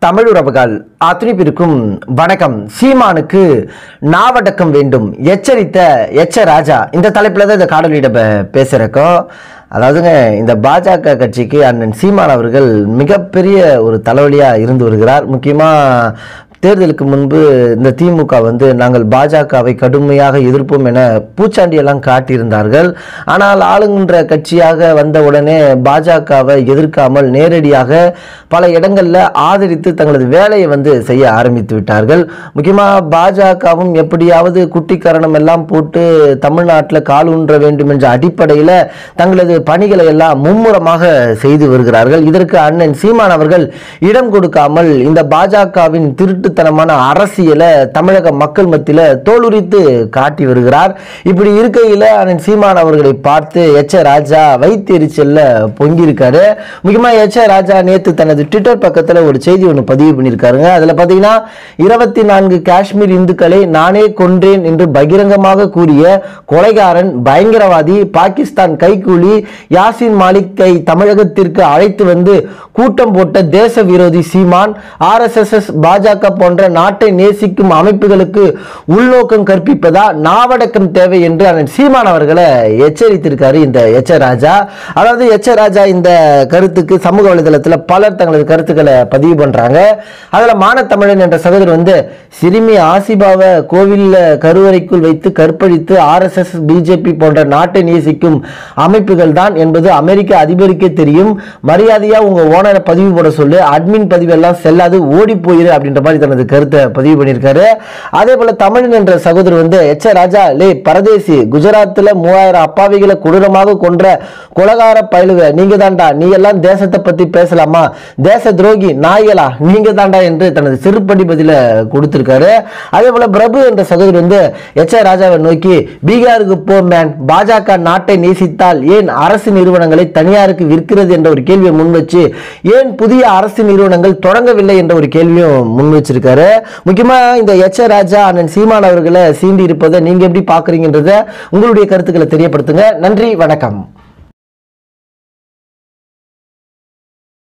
தமிழ் உறவுகள் அத்தனை பேருக்கும் வணக்கம் சீமானுக்கு நாவடக்கம் வேண்டும் எச்சரித்த எச்ச ராஜா இந்த தலைப்பில் தான் இந்த காணொலியிட பே- பேசுறக்கோம் அதாவதுங்க இந்த பாஜக கட்சிக்கு அண்ணன் சீமான் அவர்கள் மிகப்பெரிய ஒரு தலைவலியாக இருந்து வருகிறார் முக்கியமாக தேர்தலுக்கு முன்பு இந்த திமுக வந்து நாங்கள் பாஜகவை கடுமையாக எதிர்ப்போம் என பூச்சாண்டியெல்லாம் காட்டியிருந்தார்கள் ஆனால் ஆளுகின்ற கட்சியாக வந்த உடனே பாஜகவை எதிர்க்காமல் நேரடியாக பல இடங்களில் ஆதரித்து தங்களது வேலையை வந்து செய்ய ஆரம்பித்து விட்டார்கள் முக்கியமாக பாஜகவும் எப்படியாவது குட்டிக்கரணம் எல்லாம் போட்டு தமிழ்நாட்டில் கால் ஊன்ற வேண்டும் என்ற அடிப்படையில் தங்களது பணிகளை எல்லாம் மும்முரமாக செய்து வருகிறார்கள் இதற்கு அண்ணன் சீமான் அவர்கள் இடம் கொடுக்காமல் இந்த பாஜகவின் திருட்டுத்தனமான அரசியலை தமிழக மக்கள் மத்தியில் தோலுரித்து காட்டி வருகிறார் இப்படி இருக்கையில் அண்ணன் சீமான் அவர்களை பார்த்து எச்ச ராஜா வைத்தெரிச்சல்ல பொங்கியிருக்காரு முக்கியமாக எச்ச ராஜா நேற்று தனது ட்விட்டர் பக்கத்தில் ஒரு செய்தி ஒன்று பதிவு பண்ணியிருக்காருங்க அதில் பார்த்தீங்கன்னா இருபத்தி நான்கு காஷ்மீர் இந்துக்களை நானே கொன்றேன் என்று பகிரங்கமாக கூறிய கொலைகாரன் பயங்கரவாதி பாகிஸ்தான் கைக்கூலி யாசின் மாலிக்கை தமிழகத்திற்கு அழைத்து வந்து கூட்டம் போட்ட தேச விரோதி சீமான் ஆர்எஸ்எஸ் பாஜக போன்ற நாட்டை நேசிக்கும் அமைப்புகளுக்கு உள்நோக்கம் கற்பிப்பதா நாவடக்கம் தேவை என்று அண்ணன் சீமான் அவர்களை எச்சரித்திருக்காரு இந்த எச்ச ராஜா அதாவது எச்ச ராஜா இந்த கருத்துக்கு சமூக வலைதளத்தில் பலர் தங்களது கருத்துக்களை பதிவு பண்றாங்க அதுல மானத்தமிழன் என்ற சகோதரர் வந்து சிறுமி ஆசிபாவை கோவில்ல கருவறைக்குள் வைத்து கற்பழித்து ஆர்எஸ்எஸ் பிஜேபி போன்ற நாட்டை நேசிக்கும் அமைப்புகள் தான் என்பது அமெரிக்க அதிபருக்கே தெரியும் மரியாதையா உங்க ஓனரை பதிவு போட சொல்லு அட்மின் பதிவு எல்லாம் செல்லாது ஓடி போயிரு அப்படின்ற மாதிரி தனது கருத்தை பதிவு பண்ணியிருக்காரு அதே போல தமிழன் என்ற சகோதரர் வந்து எச்ச ராஜா லே பரதேசி குஜராத்தில் மூவாயிரம் அப்பாவிகளை கொடூரமாக கொன்ற கொலகார பயிலுவ நீங்க தான்டா நீ எல்லாம் தேசத்தை பத்தி பேசலாமா தேச துரோகி நாய்களா நீங்க தான்டா என்று தனது சிறுபடி பதில கொடுத்திருக்காரு அதே போல பிரபு என்ற சகோதரர் வந்து எச்ச ராஜாவை நோக்கி பீகாருக்கு போ மேன் பாஜக நாட்டை நேசித்தால் ஏன் அரசு நிறுவனங்களை தனியாருக்கு விற்கிறது என்ற ஒரு கேள்வியை முன் வச்சு ஏன் புதிய அரசு நிறுவனங்கள் தொடங்கவில்லை என்ற ஒரு கேள்வியும் முன் வச்சிருக்காரு முக்கியமா இந்த எச்ச ராஜா அண்ணன் சீமான் அவர்களை சீண்டி இருப்பதை நீங்க எப்படி பாக்குறீங்கன்றத உங்களுடைய கருத்துக்களை தெரியப்படுத்துங்க நன்றி வணக்கம்